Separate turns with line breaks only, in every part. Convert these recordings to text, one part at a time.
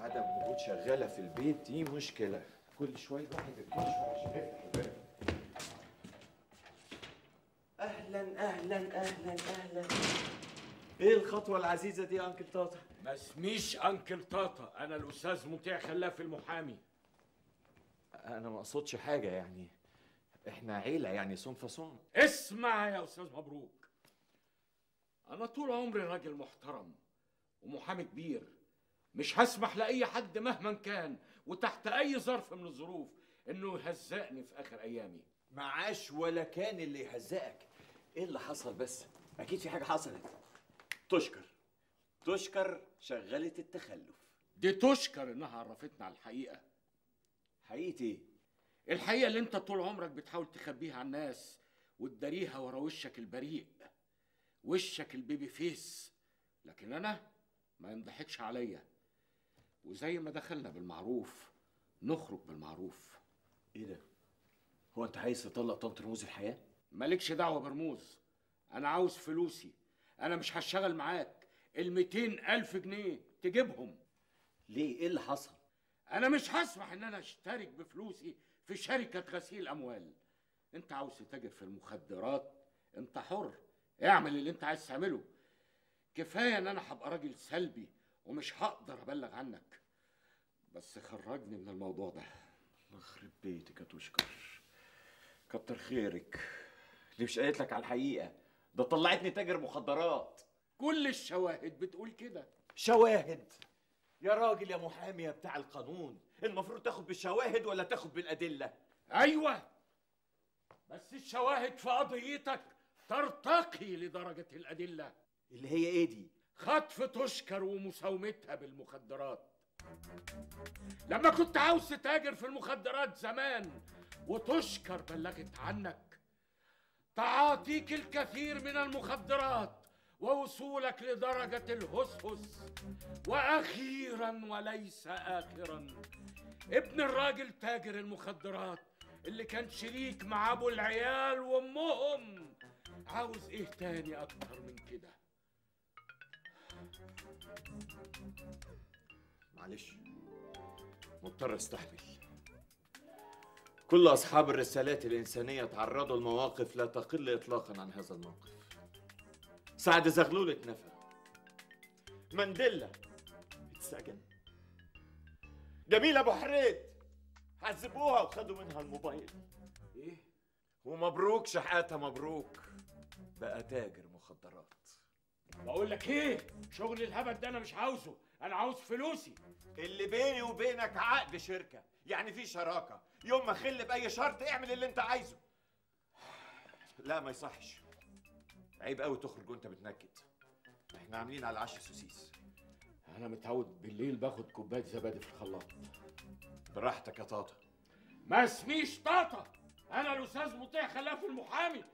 عدم وجود شغاله في البيت دي مشكله كل شويه الواحد يكتشف عشان يفتح الباب اهلا اهلا اهلا اهلا ايه الخطوه العزيزه دي يا انكل طاطا
ما اسميش انكل طاطا انا الاستاذ مطيع خلاف المحامي
انا ما اقصدش حاجه يعني احنا عيله يعني صون فصون
اسمع يا استاذ مبروك انا طول عمري راجل محترم ومحامي كبير مش هسمح لاي حد مهما كان وتحت اي ظرف من الظروف انه يهزقني في اخر ايامي
معاش ولا كان اللي يهزقك ايه اللي حصل بس اكيد في حاجه حصلت تشكر تشكر شغاله التخلف
دي تشكر انها عرفتنا على الحقيقه
حقيقه ايه
الحقيقه اللي انت طول عمرك بتحاول تخبيها على الناس وتداريها ورا وشك البريء وشك البيبي فيس لكن انا ما ينضحكش عليا وزي ما دخلنا بالمعروف نخرج بالمعروف
ايه ده هو انت عايز تطلق طنط رموز الحياه
مالكش دعوه برموز انا عاوز فلوسي انا مش هشتغل معاك ال ألف جنيه تجيبهم
ليه ايه اللي حصل
انا مش هسمح ان انا اشترك بفلوسي في شركه غسيل اموال انت عاوز تتاجر في المخدرات انت حر اعمل اللي انت عايز تعمله كفايه ان انا هبقى راجل سلبي ومش هقدر ابلغ عنك بس خرجني من الموضوع ده
يخرب بيتك يا تشكر كتر خيرك دي مش قالت لك على الحقيقه ده طلعتني تاجر مخدرات
كل الشواهد بتقول كده
شواهد يا راجل يا محامي يا بتاع القانون المفروض تاخد بالشواهد ولا تاخد بالادله
ايوه بس الشواهد في قضيتك ترتقي لدرجه الادله
اللي هي ايه دي
خطف تشكر ومساومتها بالمخدرات لما كنت عاوز تتاجر في المخدرات زمان وتشكر بلغت عنك تعاطيك الكثير من المخدرات ووصولك لدرجة الهسهس وأخيرا وليس آخرا ابن الراجل تاجر المخدرات اللي كان شريك مع أبو العيال وأمهم عاوز إيه تاني أكتر من كده
معلش مضطر استحمل كل اصحاب الرسالات الانسانيه تعرضوا لمواقف لا تقل اطلاقا عن هذا الموقف سعد زغلول اتنفى مانديلا اتسجن جميله ابو حريت عذبوها وخدوا منها الموبايل
إيه؟
ومبروك شحاته مبروك بقى تاجر مخدرات
بقول لك إيه؟ شغل الهبل ده أنا مش عاوزه أنا عاوز فلوسي
اللي بيني وبينك عقد شركة يعني في شراكة يوم ما خل بأي شرط اعمل اللي انت عايزه لا ما يصحش عيب قوي تخرج وانت بتنكد احنا عاملين على العشاء سوسيس
أنا متعود بالليل باخد كوباية زبادي في الخلاط
براحتك يا طاطا
ما اسميش طاطا أنا الأستاذ مطيع خلاف المحامي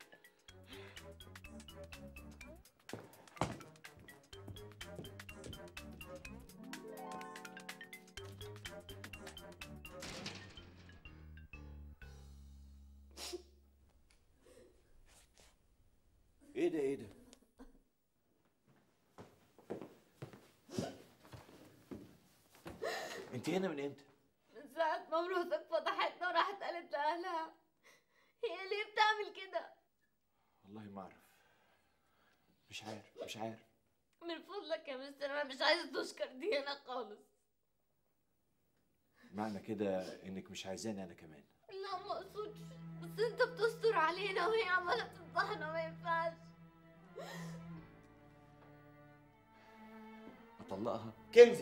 ايه ده ايه ده انت هنا من امتى
من ساعة ما مراتك فتحتنا وراحت قالت لأهلها هي ليه بتعمل كده؟
والله ما اعرف مش عارف مش عارف
من فضلك يا مستر أنا مش عايزة تشكر دي هنا خالص
معنى كده انك مش عايزاني انا كمان
لا ما اقصدش بس انت بتستر علينا وهي عمالة تفضحنا ما ينفعش
اطلقها
كنزي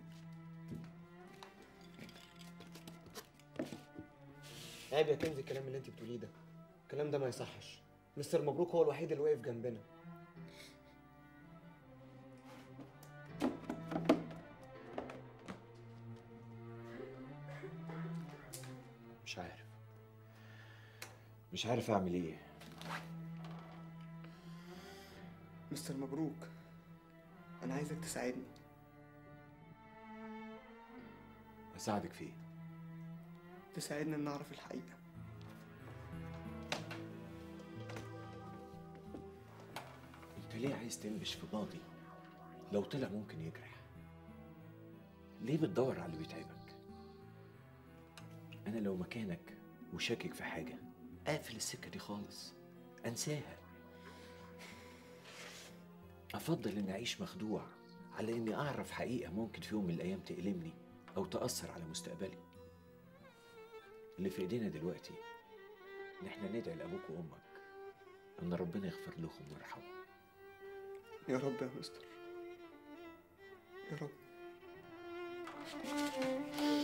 عيب يا كنزي الكلام اللي انت بتقوليه ده الكلام ده ما يصحش مستر مبروك هو الوحيد اللي واقف جنبنا
مش عارف مش عارف اعمل ايه
مستر مبروك انا عايزك تساعدني
اساعدك في ايه
تساعدني ان نعرف الحقيقه
انت ليه عايز تنبش في باضي لو طلع ممكن يجرح
ليه بتدور على اللي بيتعبك انا لو مكانك وشاكك في حاجه اقفل السكه دي خالص انساها افضل اني اعيش مخدوع على اني اعرف حقيقه ممكن في يوم من الايام تألمني او تاثر على مستقبلي اللي في ايدينا دلوقتي ان احنا ندعي لابوك وامك ان ربنا يغفر لهم ويرحمهم
يا رب يا مستر يا رب